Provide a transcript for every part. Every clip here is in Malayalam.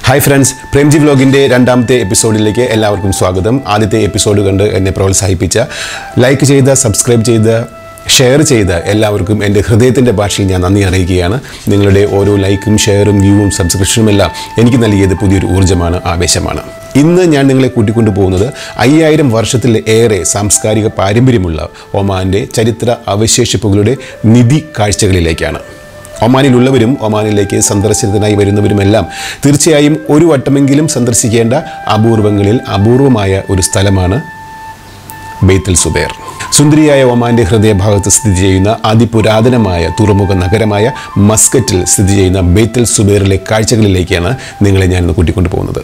ഹായ് ഫ്രണ്ട്സ് പ്രേംജി വ്ലോഗിൻ്റെ രണ്ടാമത്തെ എപ്പിസോഡിലേക്ക് എല്ലാവർക്കും സ്വാഗതം ആദ്യത്തെ എപ്പിസോഡ് കണ്ട് എന്നെ പ്രോത്സാഹിപ്പിച്ച ലൈക്ക് ചെയ്ത സബ്സ്ക്രൈബ് ചെയ്ത ഷെയർ ചെയ്ത എല്ലാവർക്കും എൻ്റെ ഹൃദയത്തിൻ്റെ ഭാഷയിൽ ഞാൻ നന്ദി അറിയിക്കുകയാണ് നിങ്ങളുടെ ഓരോ ലൈക്കും ഷെയറും വ്യൂവും സബ്സ്ക്രിപ്ഷനും എല്ലാം എനിക്ക് നൽകിയത് പുതിയൊരു ഊർജ്ജമാണ് ആവേശമാണ് ഇന്ന് ഞാൻ നിങ്ങളെ കൂട്ടിക്കൊണ്ടു പോകുന്നത് അയ്യായിരം വർഷത്തിൽ ഏറെ സാംസ്കാരിക പാരമ്പര്യമുള്ള ഒമാൻ്റെ ചരിത്ര അവശേഷിപ്പുകളുടെ നിധി കാഴ്ചകളിലേക്കാണ് ഒമാനിലുള്ളവരും ഒമാനിലേക്ക് സന്ദർശനത്തിനായി വരുന്നവരുമെല്ലാം തീർച്ചയായും ഒരു വട്ടമെങ്കിലും സന്ദർശിക്കേണ്ട അപൂർവങ്ങളിൽ അപൂർവമായ ഒരു സ്ഥലമാണ് ബെയ്ത്തൽ സുബേർ സുന്ദരിയായ ഒമാന്റെ ഹൃദയഭാഗത്ത് സ്ഥിതി ചെയ്യുന്ന അതിപുരാതനമായ തുറമുഖ നഗരമായ മസ്കറ്റിൽ സ്ഥിതി ചെയ്യുന്ന ബെയ്ത്തൽ സുബേറിലെ കാഴ്ചകളിലേക്കാണ് നിങ്ങളെ ഞാൻ ഇന്ന് കൂട്ടിക്കൊണ്ടു പോകുന്നത്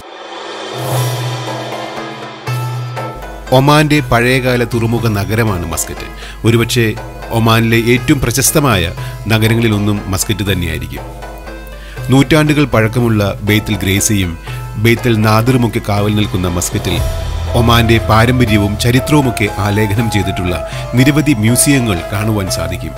ഒമാന്റെ പഴയകാല തുറമുഖ നഗരമാണ് മസ്കറ്റ് ഒരുപക്ഷെ ഒമാനിലെ ഏറ്റവും പ്രശസ്തമായ നഗരങ്ങളിലൊന്നും മസ്കറ്റ് തന്നെയായിരിക്കും നൂറ്റാണ്ടുകൾ പഴക്കമുള്ള ബെയ്ത്തൽ ഗ്രേസിയും ബെയ്ത്തൽ നാദിറുമൊക്കെ കാവൽ നിൽക്കുന്ന മസ്കറ്റിൽ ഒമാന്റെ പാരമ്പര്യവും ചരിത്രവുമൊക്കെ ആലേഖനം ചെയ്തിട്ടുള്ള നിരവധി മ്യൂസിയങ്ങൾ കാണുവാൻ സാധിക്കും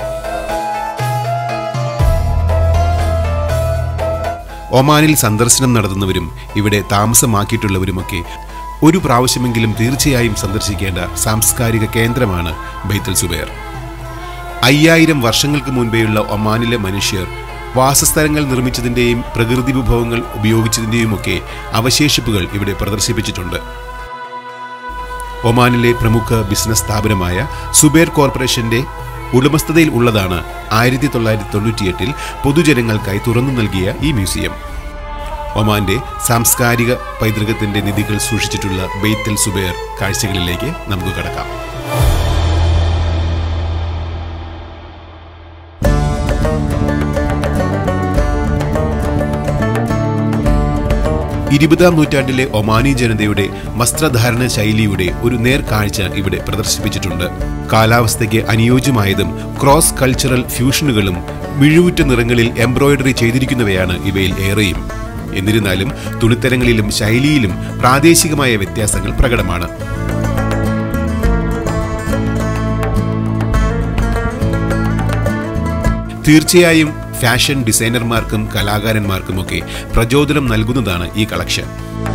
ഒമാനിൽ സന്ദർശനം നടത്തുന്നവരും ഇവിടെ താമസമാക്കിയിട്ടുള്ളവരുമൊക്കെ ഒരു പ്രാവശ്യമെങ്കിലും തീർച്ചയായും സന്ദർശിക്കേണ്ട സാംസ്കാരിക കേന്ദ്രമാണ് ബൈത്തൽ സുബേർ അയ്യായിരം വർഷങ്ങൾക്ക് മുൻപേയുള്ള ഒമാനിലെ മനുഷ്യർ വാസസ്ഥലങ്ങൾ നിർമ്മിച്ചതിൻ്റെയും പ്രകൃതി വിഭവങ്ങൾ ഉപയോഗിച്ചതിൻ്റെയുമൊക്കെ അവശേഷിപ്പുകൾ ഇവിടെ പ്രദർശിപ്പിച്ചിട്ടുണ്ട് ഒമാനിലെ പ്രമുഖ ബിസിനസ് സ്ഥാപനമായ സുബേർ കോർപ്പറേഷന്റെ ഉടമസ്ഥതയിൽ ഉള്ളതാണ് ആയിരത്തി തൊള്ളായിരത്തി തൊണ്ണൂറ്റിയെട്ടിൽ പൊതുജനങ്ങൾക്കായി തുറന്നു നൽകിയ ഈ മ്യൂസിയം ഒമാന്റെ സാംസ്കാരിക പൈതൃകത്തിന്റെ നിധികൾ സൂക്ഷിച്ചിട്ടുള്ള ബെയ്ത്തൽ സുബേർ കാഴ്ചകളിലേക്ക് നമുക്ക് കടക്കാം ഇരുപതാം നൂറ്റാണ്ടിലെ ഒമാനി ജനതയുടെ വസ്ത്രധാരണ ശൈലിയുടെ ഒരു നേർക്കാഴ്ച ഇവിടെ പ്രദർശിപ്പിച്ചിട്ടുണ്ട് കാലാവസ്ഥയ്ക്ക് അനുയോജ്യമായതും ക്രോസ് കൾച്ചറൽ ഫ്യൂഷനുകളും മിഴിവുറ്റ നിറങ്ങളിൽ എംബ്രോയിഡറി ചെയ്തിരിക്കുന്നവയാണ് ഇവയിൽ ഏറെയും എന്നിരുന്നാലും തുണിത്തരങ്ങളിലും ശൈലിയിലും പ്രാദേശികമായ വ്യത്യാസങ്ങൾ പ്രകടമാണ് തീർച്ചയായും ഫാഷൻ ഡിസൈനർമാർക്കും കലാകാരന്മാർക്കുമൊക്കെ പ്രചോദനം നൽകുന്നതാണ് ഈ കളക്ഷൻ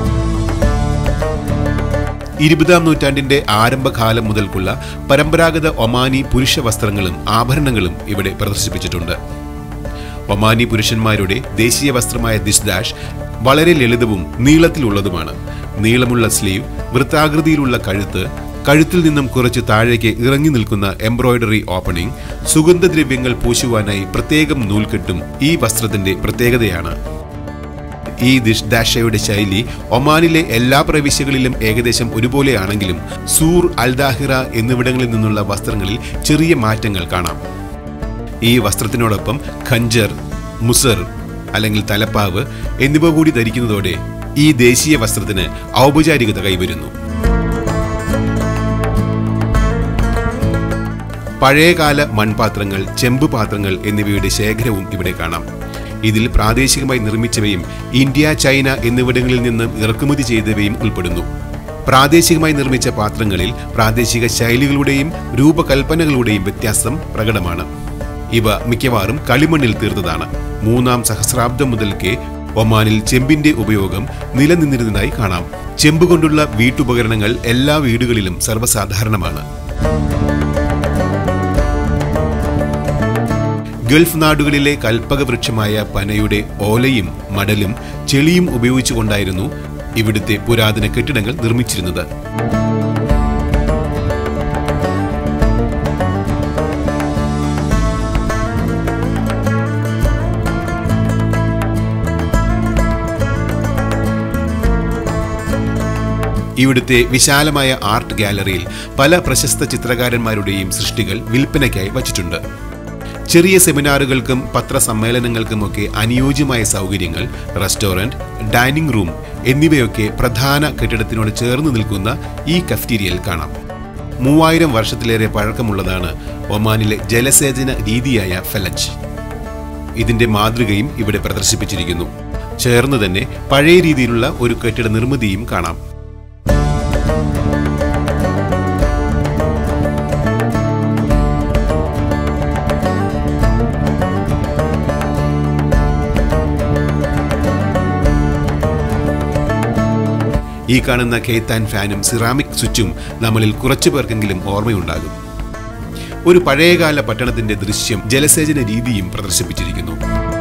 ഇരുപതാം നൂറ്റാണ്ടിന്റെ ആരംഭകാലം മുതൽക്കുള്ള പരമ്പരാഗത ഒമാനി പുരുഷ വസ്ത്രങ്ങളും ആഭരണങ്ങളും ഇവിടെ പ്രദർശിപ്പിച്ചിട്ടുണ്ട് ഒമാനി പുരുഷന്മാരുടെ ദേശീയ വസ്ത്രമായ ദിഷ്ദാഷ് വളരെ ലളിതവും നീളത്തിലുള്ളതുമാണ് നീളമുള്ള സ്ലീവ് വൃത്താകൃതിയിലുള്ള കഴുത്ത് കഴുത്തിൽ നിന്നും കുറച്ച് താഴേക്ക് ഇറങ്ങി നിൽക്കുന്ന എംബ്രോയിഡറി ഓപ്പണിംഗ് സുഗന്ധദ്രവ്യങ്ങൾ പൂശുവാനായി പ്രത്യേകം നൂൽക്കെട്ടും ഈ വസ്ത്രത്തിന്റെ പ്രത്യേകതയാണ് ഈ ദിഷ്ദാഷയുടെ ശൈലി ഒമാനിലെ എല്ലാ പ്രവിശ്യകളിലും ഏകദേശം ഒരുപോലെയാണെങ്കിലും സൂർ അൽദാഹിറ എന്നിവിടങ്ങളിൽ നിന്നുള്ള വസ്ത്രങ്ങളിൽ ചെറിയ മാറ്റങ്ങൾ കാണാം ഈ വസ്ത്രത്തിനോടൊപ്പം ഖഞ്ചർ മുസർ അല്ലെങ്കിൽ തലപ്പാവ് എന്നിവ കൂടി ധരിക്കുന്നതോടെ ഈ ദേശീയ വസ്ത്രത്തിന് ഔപചാരികത കൈവരുന്നു പഴയകാല മൺപാത്രങ്ങൾ ചെമ്പ് പാത്രങ്ങൾ എന്നിവയുടെ ശേഖരവും ഇവിടെ കാണാം ഇതിൽ പ്രാദേശികമായി നിർമ്മിച്ചവയും ഇന്ത്യ ചൈന എന്നിവിടങ്ങളിൽ നിന്ന് ഇറക്കുമതി ചെയ്തവയും ഉൾപ്പെടുന്നു പ്രാദേശികമായി നിർമ്മിച്ച പാത്രങ്ങളിൽ പ്രാദേശിക ശൈലികളുടെയും രൂപകൽപ്പനകളുടെയും വ്യത്യാസം പ്രകടമാണ് ഇവ മിക്കവാറും കളിമണ്ണിൽ തീർത്തതാണ് മൂന്നാം സഹസ്രാബ്ദം മുതൽക്കേ ഒമാനിൽ ചെമ്പിന്റെ ഉപയോഗം നിലനിന്നിരുന്നതായി കാണാം ചെമ്പ് കൊണ്ടുള്ള വീട്ടുപകരണങ്ങൾ എല്ലാ വീടുകളിലും സർവ്വസാധാരണമാണ് ഗൾഫ് നാടുകളിലെ കൽപ്പകവൃക്ഷമായ പനയുടെ ഓലയും മടലും ചെളിയും ഉപയോഗിച്ചുകൊണ്ടായിരുന്നു ഇവിടുത്തെ പുരാതന കെട്ടിടങ്ങൾ നിർമ്മിച്ചിരുന്നത് ഇവിടുത്തെ വിശാലമായ ആർട്ട് ഗാലറിയിൽ പല പ്രശസ്ത ചിത്രകാരന്മാരുടെയും സൃഷ്ടികൾ വിൽപ്പനയ്ക്കായി വച്ചിട്ടുണ്ട് ചെറിയ സെമിനാറുകൾക്കും പത്രസമ്മേളനങ്ങൾക്കുമൊക്കെ അനുയോജ്യമായ സൗകര്യങ്ങൾ റെസ്റ്റോറന്റ് ഡൈനിങ് റൂം എന്നിവയൊക്കെ പ്രധാന കെട്ടിടത്തിനോട് ചേർന്ന് നിൽക്കുന്ന ഈ കഫ്റ്റീരിയയിൽ കാണാം മൂവായിരം വർഷത്തിലേറെ പഴക്കമുള്ളതാണ് ഒമാനിലെ ജലസേചന രീതിയായ ഫെലജ് ഇതിന്റെ മാതൃകയും ഇവിടെ പ്രദർശിപ്പിച്ചിരിക്കുന്നു ചേർന്ന് തന്നെ പഴയ രീതിയിലുള്ള ഒരു കെട്ടിട നിർമ്മിതിയും കാണാം ഈ കാണുന്ന ഖേത്താൻ ഫാനും സിറാമിക് സ്വിച്ചും നമ്മളിൽ കുറച്ചു പേർക്കെങ്കിലും ഓർമ്മയുണ്ടാകും ഒരു പഴയകാല പട്ടണത്തിന്റെ ദൃശ്യം ജലസേചന രീതിയും പ്രദർശിപ്പിച്ചിരിക്കുന്നു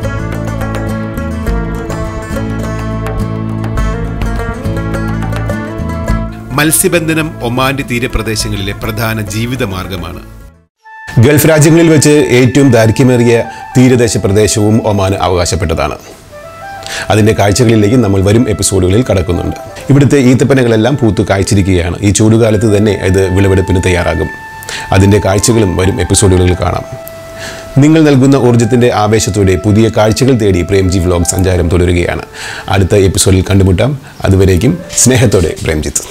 മത്സ്യബന്ധനം ഒമാന്റെ തീരപ്രദേശങ്ങളിലെ പ്രധാന ജീവിത മാർഗമാണ് ഗൾഫ് രാജ്യങ്ങളിൽ വെച്ച് ഏറ്റവും ദൈർഘ്യമേറിയ തീരദേശ പ്രദേശവും ഒമാന് അവകാശപ്പെട്ടതാണ് അതിൻ്റെ കാഴ്ചകളിലേക്ക് നമ്മൾ വരും എപ്പിസോഡുകളിൽ കടക്കുന്നുണ്ട് ഇവിടുത്തെ ഈത്തപ്പനകളെല്ലാം പൂത്തു കായ്ച്ചിരിക്കുകയാണ് ഈ ചൂടുകാലത്ത് തന്നെ ഇത് വിളവെടുപ്പിന് തയ്യാറാകും അതിൻ്റെ കാഴ്ചകളും വരും എപ്പിസോഡുകളിൽ കാണാം നിങ്ങൾ നൽകുന്ന ഊർജ്ജത്തിൻ്റെ ആവേശത്തോടെ പുതിയ കാഴ്ചകൾ തേടി പ്രേംജി വ്ലോഗ് സഞ്ചാരം തുടരുകയാണ് അടുത്ത എപ്പിസോഡിൽ കണ്ടുമുട്ടാം അതുവരേക്കും സ്നേഹത്തോടെ പ്രേംജിത്ത്